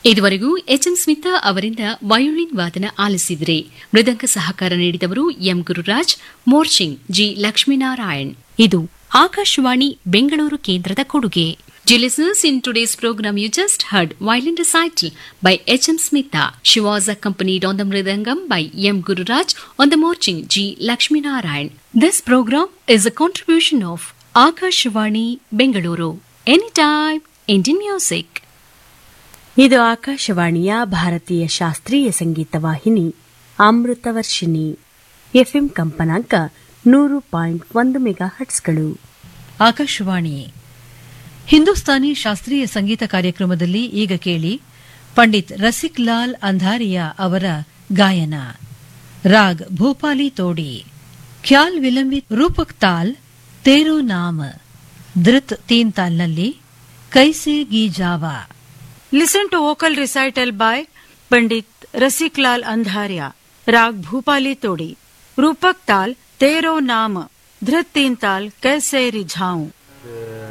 ಇದುವರೆಗೂ ಎಚ್ಎಂ ಸ್ಮಿತಾ ಅವರಿಂದ ವಯೋಲಿನ್ ವಾದನ ಆಲಿಸಿದ್ರೆ ಮೃದಂಗ ಸಹಕಾರ ನೀಡಿದವರು ಎಂ ಗುರುರಾಜ್ ಮೋರ್ಚಿಂಗ್ ಜಿ ಲಕ್ಷ್ಮೀನಾರಾಯಣ್ ಇದು ಆಕಾಶವಾಣಿ ಬೆಂಗಳೂರು ಕೇಂದ್ರದ ಕೊಡುಗೆ Dear listeners, in today's program, you just heard Violin Recital by H.M. Smita. She was accompanied on the Mridangam by M. Gururaj on the Morching G. Lakshmi Narayan. This program is a contribution of Akashvani Bengaluru. Anytime, Indian music. ಇದು ಆಕಾಶವಾಣಿಯ ಭಾರತೀಯ ಶಾಸ್ತ್ರೀಯ ಸಂಗೀತ ವಾಹಿನಿ Amritavarshini FM ಕಂಪನಾಂಕ ನೂರು point ಒಂದು mega ಹಟ್ಸ್ಗಳು Akashvani Hindustani ಶಾಸ್ತ್ರೀಯ ಸಂಗೀತ ಕಾರ್ಯಕ್ರಮದಲ್ಲಿ ಈಗ ಕೇಳಿ ಪಂಡಿತ್ ರಸಿಕ್ ಲಾಲ್ ಅಂಧಾರಿಯಾ ಅವರ ಗಾಯನ ರಾಗ್ ಭೂಪಾಲಿ ತೋಡಿ ಖ್ಯಾಲ್ ವಿಲಂಬಿತ್ ರೂಪಕ್ ತಾಲ್ ತೇರೋ ನಾಮ ಧೃತ್ ತೀನ್ ತಾಲ್ನಲ್ಲಿ ಕೈಸೆ ಗೀ ಜಾವಾ Listen to vocal recital by Pandit Rasiklal Andharya, Rag Bhupali Todi, Rupak Tal, Tero Naam, Dhrit Teen Tal, Kaise Rijhaun.